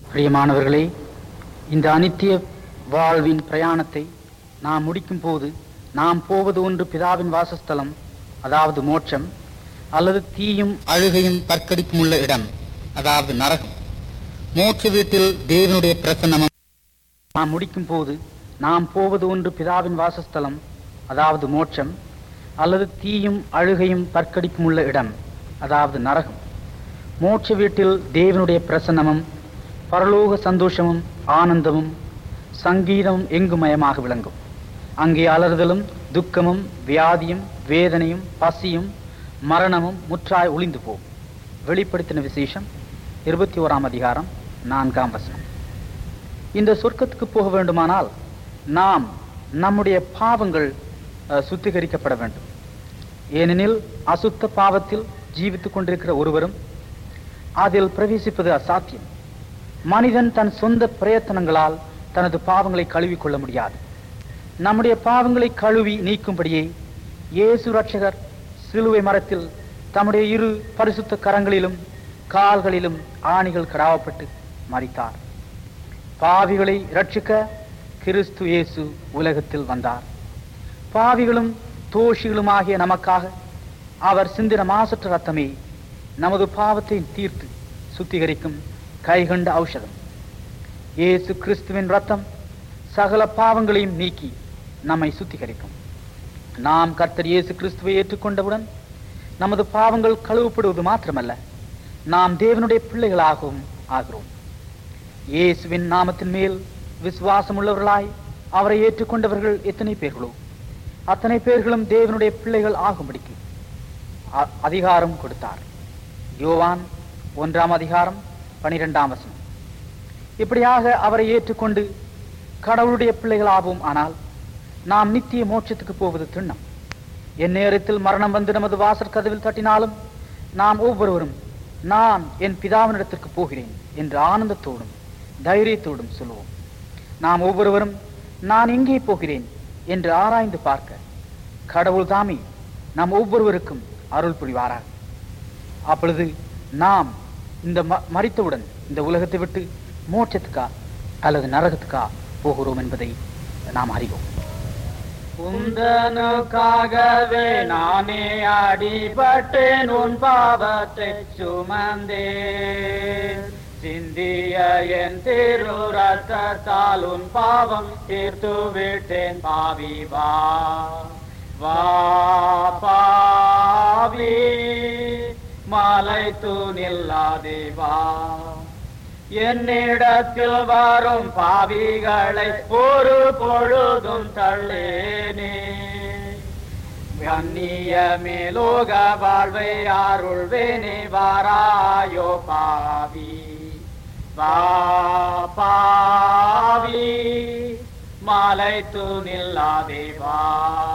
பிரியமானவர்களே இந்த அனித்திய வாழ்வின் பிரயாணத்தை நாம் முடிக்கும் போது நாம் போவது ஒன்று பிதாவின் வாசஸ்தலம் அதாவது மோட்சம் அல்லது தீயும் அழுகையும் பற்கடிப்பும் உள்ள இடம் அதாவது நரகம் மோட்ச வீட்டில் தேவனுடைய பிரசன்னமும் நாம் முடிக்கும் போது நாம் போவது ஒன்று பிதாவின் வாசஸ்தலம் அதாவது மோட்சம் அல்லது தீயும் அழுகையும் பற்கடிப்பும் உள்ள இடம் அதாவது நரகம் மோட்ச வீட்டில் தேவனுடைய பிரசன்னமும் பரலோக சந்தோஷமும் ஆனந்தமும் சங்கீதமும் எங்குமயமாக விளங்கும் அங்கே அலறுதலும் துக்கமும் வியாதியும் வேதனையும் பசியும் மரணமும் முற்றாய் ஒளிந்து போகும் வெளிப்படுத்தின விசேஷம் இருபத்தி ஓராம் அதிகாரம் நான்காம் வசனம் இந்த சொர்க்கத்துக்கு போக வேண்டுமானால் நாம் நம்முடைய பாவங்கள் அஹ், சுத்திகரிக்கப்பட வேண்டும் ஏனெனில் அசுத்த பாவத்தில் ஜீவித்துக் கொண்டிருக்கிற ஒருவரும் அதில் பிரவேசிப்பது அசாத்தியம் மனிதன் தன் சொந்த பிரயத்தனங்களால் தனது பாவங்களை கழுவிக் கொள்ள முடியாது நம்முடைய பாவங்களை கழுவி நீக்கும்படியே இயேசு ரட்சகர் சிலுவை மரத்தில் தம்முடைய இரு பரிசுத்த கரங்களிலும் கால்களிலும் ஆணிகள் கடாவப்பட்டு மறித்தார் பாவிகளை ரட்சிக்க கிறிஸ்து இயேசு உலகத்தில் வந்தார் பாவிகளும் தோஷிகளுமாகிய நமக்காக அவர் சிந்தின மாசற்ற ரத்தமே நமது பாவத்தை தீர்த்து சுத்திகரிக்கும் கைகண்ட ஔஷதம் இயேசு கிறிஸ்துவின் ரத்தம் சகல பாவங்களையும் நீக்கி நம்மை சுத்திகரிக்கும் நாம் கர்த்தர் இயேசு கிறிஸ்துவை ஏற்றுக்கொண்டவுடன் நமது பாவங்கள் கழுவப்படுவது மாத்திரமல்ல நாம் தேவனுடைய பிள்ளைகளாகவும் ஆகிறோம் இயேசுவின் நாமத்தின் மேல் விசுவாசம் உள்ளவர்களாய் அவரை ஏற்றுக்கொண்டவர்கள் எத்தனை பேர்களோ அத்தனை பேர்களும் தேவனுடைய பிள்ளைகள் ஆகும்படிக்கு அ- அதிகாரம் கொடுத்தார் யோவான் ஒன்றாம் அதிகாரம் பனிரெண்டாம் வசனம் இப்படியாக அவரை ஏற்றுக்கொண்டு கடவுளுடைய பிள்ளைகளாவோம் ஆனால் நாம் நித்திய மோட்சத்துக்கு போவது திண்ணம் என் நேரத்தில் மரணம் வந்து நமது வாசற் கதவில் தட்டினாலும் நாம் ஒவ்வொருவரும் நான் என் பிதாவினிடத்திற்கு போகிறேன் என்று ஆனந்தத்தோடும் தைரியத்தோடும் சொல்லுவோம் நாம் ஒவ்வொருவரும் நான் எங்கே போகிறேன் என்று ஆராய்ந்து பார்க்க கடவுள் தாமே நாம் ஒவ்வொருவருக்கும் அருள் புரிவாராக அப்பொழுது நாம் இந்த ம- மரித்தவுடன் இந்த உலகத்தை விட்டு மோட்சத்துக்கா அல்லது நரகத்துக்கா போகிறோம் என்பதை நாம் அறிவோம் உந்தனுக்காகவே நானே அடிபட்டேன் உன் பாவத்தை சுமந்தேன் சிந்திய என் திரு ரத்தத்தால் உன் பாவம் தீர்த்து விட்டேன் பாவி வா வா பாவி மாலை தூணில்லாதே வா என்னிடத்தில் வரும் பாவிகளை ஒரு பொழுதும் தள்ளேனே கண்ணிய மேலோக வாழ்வை அருள்வேனே வாராயோ பாவி வா பாவி மாலை தூணில்லாதே வா